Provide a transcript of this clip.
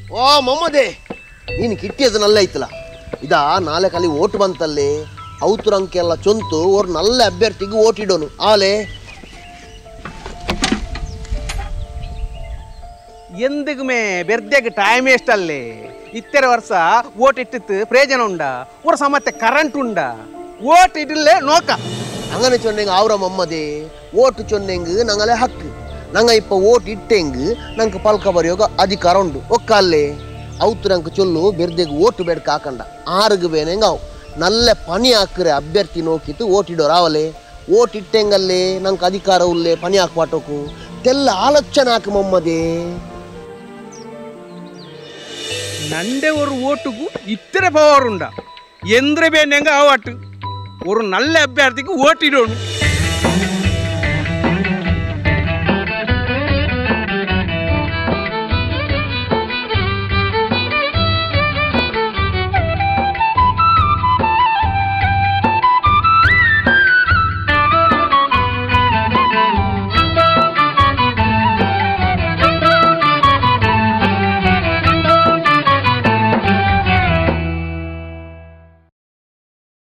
ಓ ಮೊಮ್ಮದೆ ನೀನು ಕಿಟ್ಟಿಯದು ನಲ್ಲ ಐತಲ್ಲ ಇದಾ ನಾಳೆ ಕಲಿ ಓಟ್ ಬಂತಲ್ಲಿ ಅವತುರಂಕೆಲ್ಲ ಚೊಂತು ಅವ್ರು ನಲ್ಲ ಅಭ್ಯರ್ಥಿಗೆ ಓಟ್ ಇಡೋನು ಆಲೆ ಎಂದಿಗುಮೇ ಬೆರ್ದೆಗ್ ಟೈಮ್ ಎಷ್ಟಲ್ಲಿ ಇತ್ತರ ವರ್ಷ ಓಟ್ ಇಟ್ಟಿತ್ತು ಪ್ರಯೋಜನ ಉಂಡ ஒரு ಸಮತ್ತೆ ಕರೆಂಟ್ ಉಂಡ ಓಟ್ ಇಡಲೇ ನೋಕ അങ്ങനെ ചൊന്നെങ്ക് ആവറ മമ്മതേ വോട്ട് ചൊന്നെങ്ക് ഞങ്ങളെ ഹക്ക് ഞങ്ങ ഇപ്പൊ വോട്ട് ഇട്ടെങ്ക് ഞങ്ങൾക്ക് പൽക്ക ಬರೆಯೋಗ ಅಧಿಕಾರ ಉಂಡು ಒಕ್ಕಲ್ಲೇ ಅವತ್ತು ನಂಗೆ ಚೊಲ್ಲು ಬೆರ್ದೆಗ್ ಓಟು ಬೇಡ್ಕ ಹಾಕಂಡ ಆರುಗು ಬೇನೆಂಗ ಅವು ನಲ್ಲ ಪನಿ ಹಾಕ್ರೆ ಅಭ್ಯರ್ಥಿ ನೋಕಿತ್ತು ಓಟ್ ಇಡೋರು ಆವಲೆ ಓಟ್ ಇಟ್ಟೆಂಗಲ್ಲೇ ನಂಗೆ ಅಧಿಕಾರ ಉಲ್ಲೇ ಪನಿ ಹಾಕ್ಪಾಟೋಕು ತೆಲ್ಲ ಆಲೋಚನೆ ಹಾಕು ಮಮ್ಮದೇ நண்டே ஒரு ஓட்டுக்கு இத்தனை பவர் உண்டா எந்திர பேனங்க ஆவாட்டு ஒரு நல்ல அபியார்த்திக்கு ஓட்டிடணும்